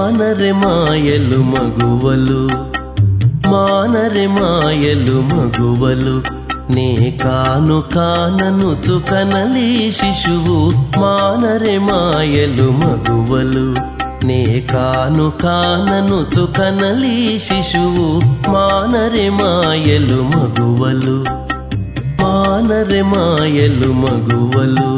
మానరె మాయలు మగువలు మానరె మాయలు మగువలు నే కాను కానను చుకనలి శిశువు మానరె మాయలు మగువలు నే కాను కానను చుకనలి శిశువు మానరె మాయలు మగువలు మానరె మాయలు మగువలు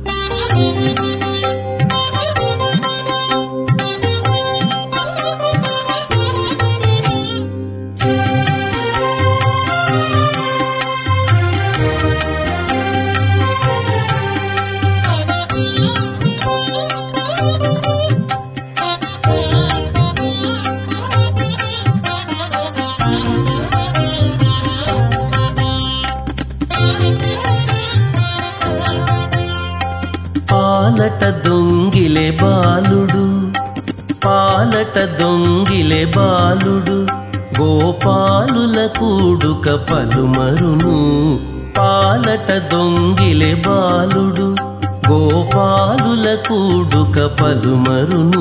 పాలట దొంగిలే బాలుడు పాలట దొంగిలే బాలుడు గోపాలుల కూడుక పలుమరును పాలట దొంగిలే బాలుడు గోపాలుల కూడుక పలుమరును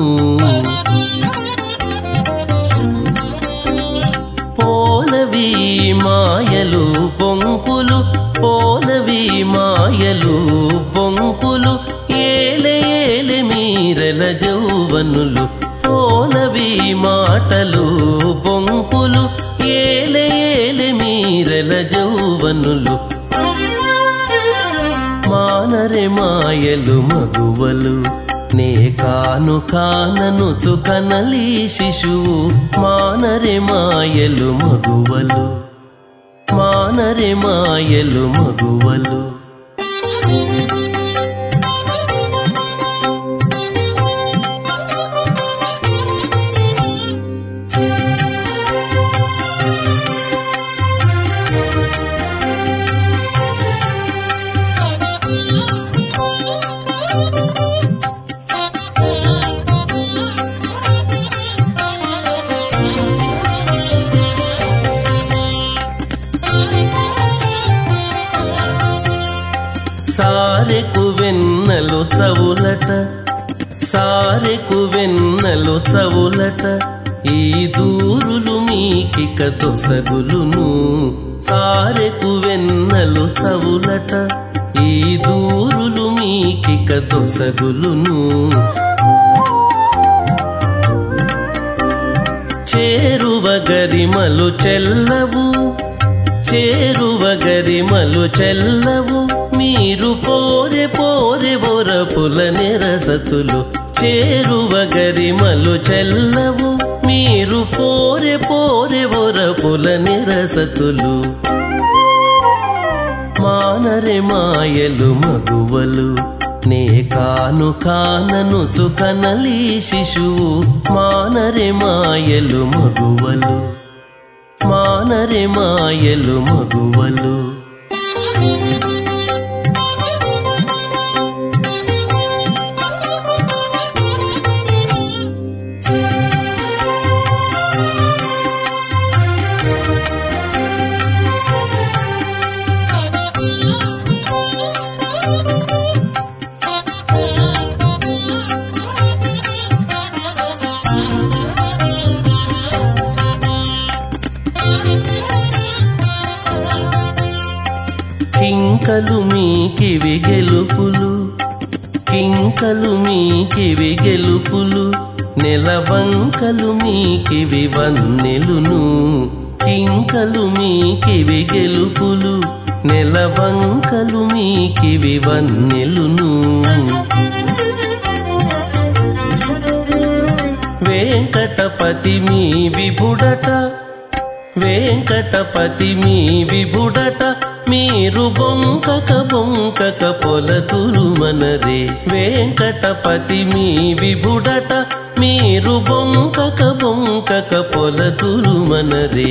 పోలవి మాయలు బొంకులు పోలవి మాయలు బొంకులు ఏలే ఏలే మీరల జౌవనులు పోలవి మాటలు బొంకులు ఏలే ఏలే మీరల జౌవనులు మానరె మాయలు మగువలు నే కాను కానను చుకనలి శిశువు మానరె మాయలు మగువలు మానరె మాయలు మగువలు సారెకు వెన్నెలు చవులట సారెకు వెన్నెలు చవులట ఈ దూరులు మీకిక దొసగులును సారెకు వెన్నెలు చవులట ఈ దూరులు మీకిక దొసగులును చేరువ గరిమలు చెల్లవు చేరువ గరిమలు చెల్లవు మీరు పోరె పోరె బొరపుల నిరసతులు చేరువ గరిమలు చెల్లవు మీరు పోరె పోరె బొరపుల నిరసతులు మానరె మాయలు మగువలు నే కాను కానను చుకనలి శిశువు మానరె మాయలు మగువలు మానరె మాయలు మగువలు కింకలు మీకివి గెలుపులు కింకలు మీకివి గెలుపులు నెలవంకలు మీకివి వన్నెలును కింకలు మీకివి గెలుపులు నెలవంకలు మీకివి వన్నెలును వెంకటపతి మీ విభుడట వెంకటపతి మీ విభుడట మీరు బొంకక బొంకక పొలతులు మనరే వెంకటపతి మీ విభుడట మీరు బొంకక బొంకక పొలతులు మనరే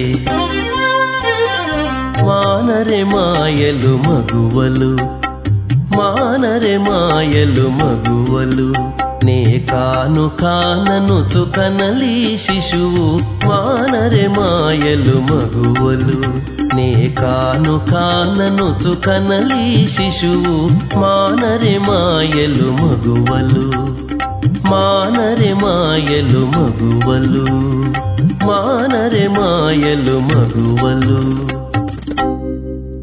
మానరె మాయలు మగువలు మానరె మాయలు మగువలు నే కాను కానను చుకనలి శిశువు మానరె మాయలు మగువలు నే కాను కానను చుకనలి శిశువు మానరె మాయలు మగువలు మానరె మాయలు మగువలు మానరె మాయలు మగువలు